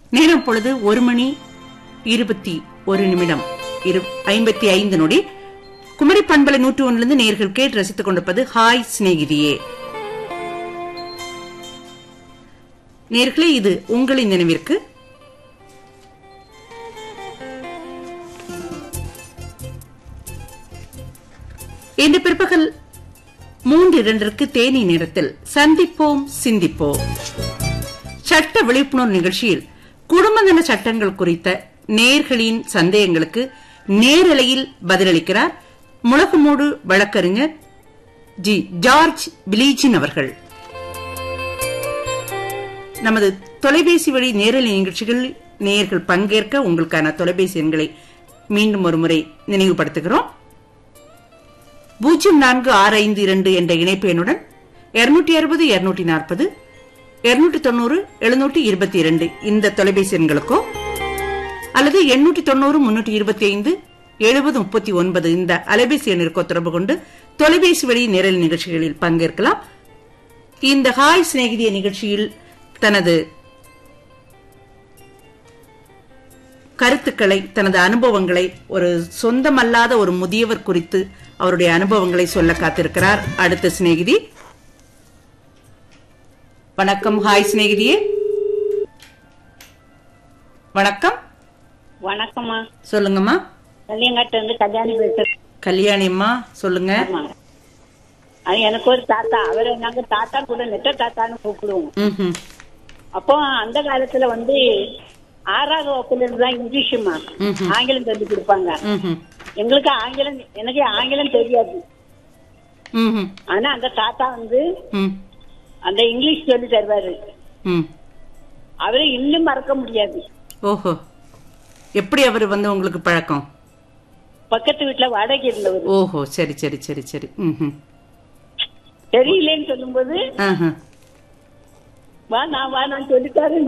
நேரம் பொழுது ஒரு மணி இருபத்தி ஒரு நிமிடம் இரு ஐம்பத்தி ஐந்து நொடி குமரி பண்பலை நூற்று ஒன்றிலிருந்து நேர்கள் கேட்டு ரசித்துக் கொண்டிருப்பது ஹாய் சிநேகிதியே நேர்களே இது உங்களின் நினைவிற்கு இன்று பிற்பகல் மூன்று இரண்டிற்கு தேனி நேரத்தில் சந்திப்போம் சிந்திப்போம் சட்ட விழிப்புணர்வு நிகழ்ச்சியில் குடும்ப நல சட்டங்கள் குறித்த நேர்களின் சந்தேகங்களுக்கு நேரலையில் பதிலளிக்கிறார் முழக்கமூடு வழக்கறிஞர் ஜி ஜார்ஜ் பிலீஜின் அவர்கள் நமது தொலைபேசி வழி நேரலை நிகழ்ச்சிகளில் நேயர்கள் பங்கேற்க உங்களுக்கான தொலைபேசி எண்களை மீண்டும் ஒருமுறை நினைவுபடுத்துகிறோம் பூஜ்ஜியம் நான்கு ஆறு ஐந்து இரண்டு என்ற இணைப்பு எண்ணுடன் இருநூற்றி அறுபது இருநூற்றி நாற்பது இருநூற்றி தொண்ணூறு எழுநூற்றி இருபத்தி இரண்டு இந்த தொலைபேசி எண்களுக்கோ அல்லது எண்ணூற்றி தொண்ணூறு முன்னூற்றி இருபத்தி ஐந்து எழுபது முப்பத்தி ஒன்பது இந்த அலைபேசி எண்ணிற்கோ தொடர்பு கொண்டு தொலைபேசி வழி நேரல் நிகழ்ச்சிகளில் பங்கேற்கலாம் இந்த ஹாய் சிநேகிதிய நிகழ்ச்சியில் தனது கருத்துக்களை தனது அனுபவங்களை ஒரு சொந்தமல்லாத ஒரு முதியவர் குறித்து அவருடைய அனுபவங்களை சொல்ல காத்திருக்கிறார் அடுத்த சிநேகிதி வணக்கம் ஹாய் சிநேகிதியே வணக்கம் வணக்கம்மா சொல்லுங்கம்மா கல்யாங்காட்டு வந்து கல்யாணி பேசுறேன் கல்யாணி அம்மா சொல்லுங்க ஆமா. அது எனக்கு ஒரு தாத்தா அவரை நாங்க தாத்தா கூட நெட்ட தாத்தான்னு கூப்பிடுவோம் ம்ஹும். அப்போ அந்த காலத்துல வந்து ஆறாவது வகுப்புல இருந்து தான் இங்கிலீஷுமா ம்ஹும். ஆங்கிலம் சொல்லி கொடுப்பாங்க ம்ஹும். எங்களுக்கு ஆங்கிலம் எனக்கு ஆங்கிலம் தெரியாது ம்ஹும். ஆனா அந்த தாத்தா வந்து ம். அந்த இங்கிலீஷ் சொல்லி தருவாரு ம். அவரை இன்னும் மறக்க முடியாது ஓஹோ எப்படி அவர் வந்து உங்களுக்கு பழக்கம் பக்கத்து வீட்டுல வாடகை இருந்தவர் ஓஹோ சரி சரி சரி சரி ம்ஹும். தெரியலேன்னு சொல்லும்போது ஆஹா. வா நான் வா நான் சொல்லிட்டாரு